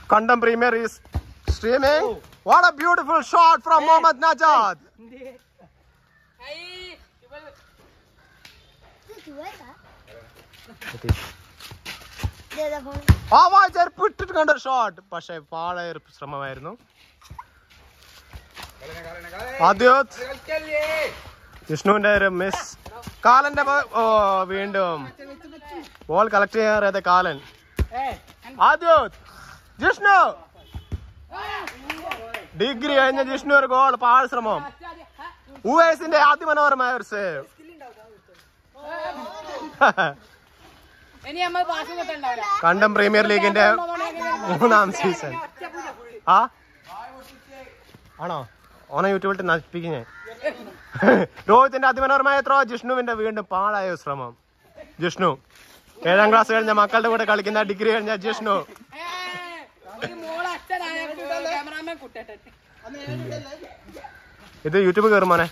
Kandam Premier is streaming. What a beautiful shot from Mohammad Najad. ആ ചെരുപ്പ് ഇട്ടിട്ട് കണ്ട ഷോട്ട് പക്ഷെ പാളെ ഒരു ശ്രമമായിരുന്നു ആദ്യം വിഷ്ണുവിന്റെ ഒരു മിസ് കാലന്റെ ബ- ഓ വീണ്ടും ബോൾ കളക്ട് ചെയ്യാറിയാതെ കാലൻ ആദ്യം ജിഷ്ണു ഡിഗ്രി കഴിഞ്ഞ ജിഷ്ണു ഒരു ഗോൾ പാൾ ശ്രമം ഉവേസിന്റെ അതിമനോഹരമായ ഒരു സേവ് ഇനി നമ്മൾ പാസ് കിട്ടണ്ടാവില്ല കണ്ടം പ്രീമിയർ ലീഗിന്റെ മൂന്നാം സീസൺ ആ ആണോ ഓനെ യൂട്യൂബിൽ നശിപ്പിക്കും ഞാൻ രോഹിത്തിന്റെ അതിമനോഹരമായ ത്രോ ജിഷ്ണുവിന്റെ വീണ്ടും പാഴായ ഒരു ശ്രമം ജിഷ്ണു ഏഴാം ക്ലാസ് കഴിഞ്ഞ മക്കളുടെ കൂടെ കളിക്കുന്ന ഡിഗ്രി കഴിഞ്ഞ ജിഷ്ണു മോളെ അച്ഛനായ ക്യാമറാമാൻ കുട്ടേട്ടൻ ഇത് യൂട്യൂബ് കയറും മോനെ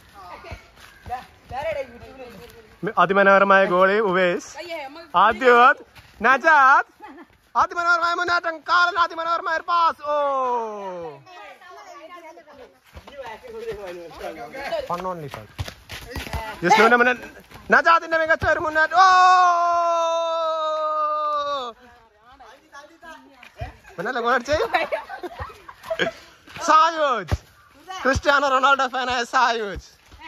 അതിമനോഹരമായ ഗോളി ഉവേസ് അയ്യേ നമ്മൾ ആദ്യം നജാദ് അതിമനോഹരമായ മുന്നേറ്റം കാലൻ അതിമനോഹരമായ ഒരു പാസ് ഓ Fun only shot. ജിഷ്ണുവിന്റെ മുന്നേ നജാദിന്റെ മികച്ച ഒരു മുന്നേറ്റം ഓ പിന്നല്ലേ ഗോളടിച്ചേ സായൂജ് ക്രിസ്ത്യാനോ റൊണാൾഡോ ഫാനായ സായൂജ്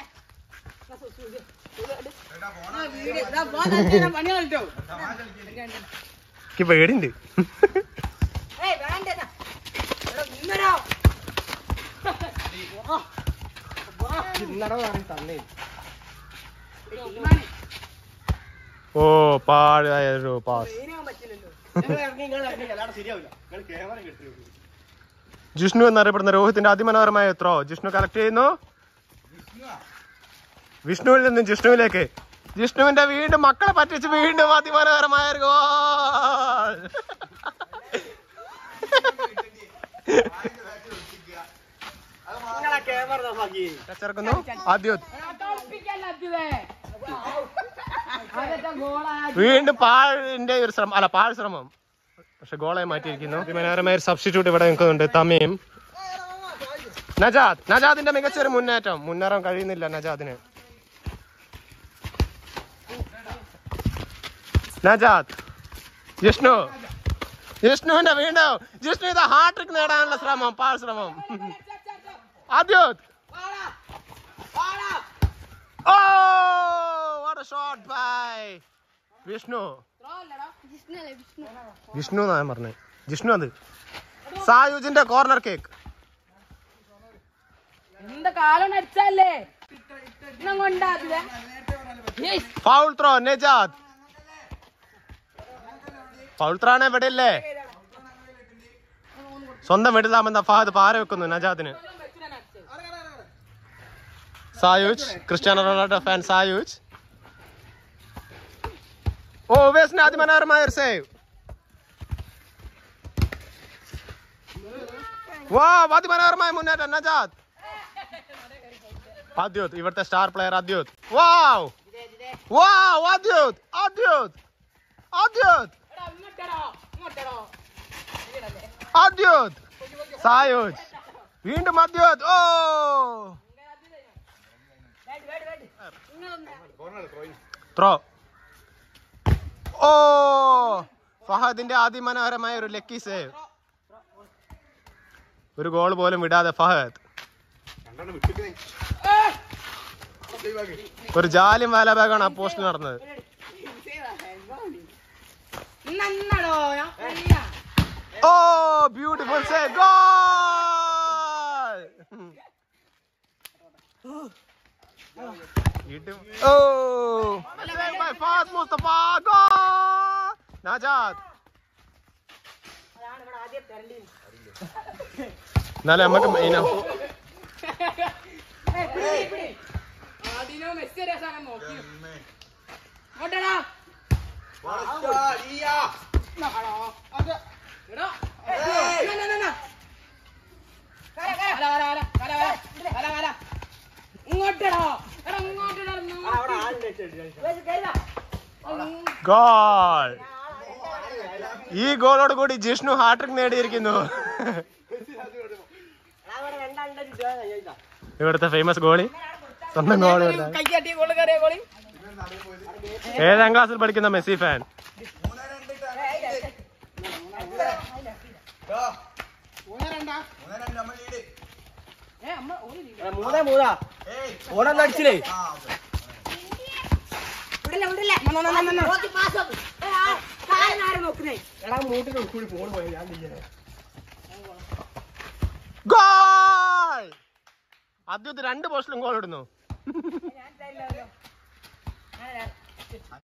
പണി കളിച്ചോ എനിക്ക് പേടിണ്ട് ഓ പാഴായ ഒരു പാസ് ജിഷ്ണു എന്നറിയപ്പെടുന്ന രോഹിത്തിന്റെ അതിമനോഹരമായ ത്രോ ജിഷ്ണു കലക്ട് ചെയ്യുന്നു വിഷ്ണുവിൽ നിന്ന് ജിഷ്ണുവിലേക്ക് ജിഷ്ണുവിന്റെ വീണ്ടും മക്കളെ പറ്റിച്ച് വീണ്ടും അതിമനോഹരമായ ഒരു ഗോൾ ചേർക്കുന്നു ആദ്യം കളിപ്പിക്കല്ല അച്ഛനെ അതൊക്കെ ഗോളാ വീണ്ടും പാഴിന്റെ ഒരു ശ്രമം അല്ല പാഴ് ശ്രമം പക്ഷെ ഗോളായി മാറ്റിയിരിക്കുന്നു അതിമനോഹരമായ ഒരു സബ്സ്റ്റിറ്റ്യൂട്ട് ഇവിടെ നിൽക്കുന്നുണ്ട് തമീം നജാദ് നജാദിന്റെ മികച്ച ഒരു മുന്നേറ്റം മുന്നേറാൻ കഴിയുന്നില്ല നജാദിന് നജാദ് ജിഷ്ണു ജിഷ്ണുവിന്റെ വീണ്ടും ജിഷ്ണു ഇത് ഹാട്രിക് നേടാനുള്ള ശ്രമം പാഴ് ശ്രമം ആദ്യോത് ഓ what a shot by Vishnu Vishnu എന്നാ ഞാൻ പറഞ്ഞത് ജിഷ്ണു അത് സായുജിന്റെ കോർണർ കേക്ക് എന്താ കാലം അടിച്ചല്ലേ ഇന്നും കൊണ്ടാത്തില്ല foul throw Najad foul throw ആണ് ഇവിടെ ഇല്ലേ സ്വന്തം വീട്ടിലാമെന്ന ഫഹദ് പാര വെക്കുന്നു നജാദിന് Sayuj Cristiano Ronaldo fan Sayuj ഓ വേസിന് അതിമനോഹരമായ ഒരു സേവ് വാ അതിമനോഹരമായ മുന്നേറ്റം നജാദ് അദ്യോത് ഇവിടുത്തെ സ്റ്റാർ പ്ലെയർ അദ്യോത് വാവ് വാവ് അദ്യോത് അദ്യോത് അദ്യോത് അദ്യോത് സായോജ് വീണ്ടും അദ്യോത് ഓ ത്രോ ഓ ഫഹദിന്റെ അതിമനോഹരമായ ഒരു ലക്കി സേവ് ഒരു ഗോൾ പോലും വിടാതെ ഫഹദ് ഒരു ജാലിം വാലാബാഗാണ് ആ പോസ്റ്റ് നടന്നത് നന്നടോ ഓ ബ്യൂട്ടിഫുൾ സേവ് ഗോൾ ഓ ഫാസ്റ്റ് മുസ്തഫ ഗോൾ നജാദ് എന്നാലും നമുക്ക് മെയിനാ അതിനോ മെസ്സി ഒരു സാധനം നോക്കി ഓട്ടടാ ഇങ്ങോട്ടടോ എടാ ഇങ്ങോട്ടടാ ഗോൾ ഈ ഗോളോട് കൂടി ജിഷ്ണു ഹാട്രിക് നേടിയിരിക്കുന്നു ഇവിടുത്തെ ഫേമസ് ഗോളി സ്വന്തം ഗോൾ കൈകാട്ടിയ ഗോള് കയറിയ ഗോളി ഏഴാം ക്ലാസ്സിൽ പഠിക്കുന്ന മെസ്സി ഫാൻ ഏ അമ്മ ഓടി നീ. മൂന്നേ മൂന്നാ ഓണൊന്നും അടിച്ചില്ലേ ന, ന, ന, ന, ന. എടാ മൂട്ടിന് കൂടി ഫോൺ പോയി ഞാൻ ചെയ്യാൻ ഗോൾ അദ്ദേഹത്തെ രണ്ട് പോസ്റ്റിലും ഗോൾ ഇടുന്നു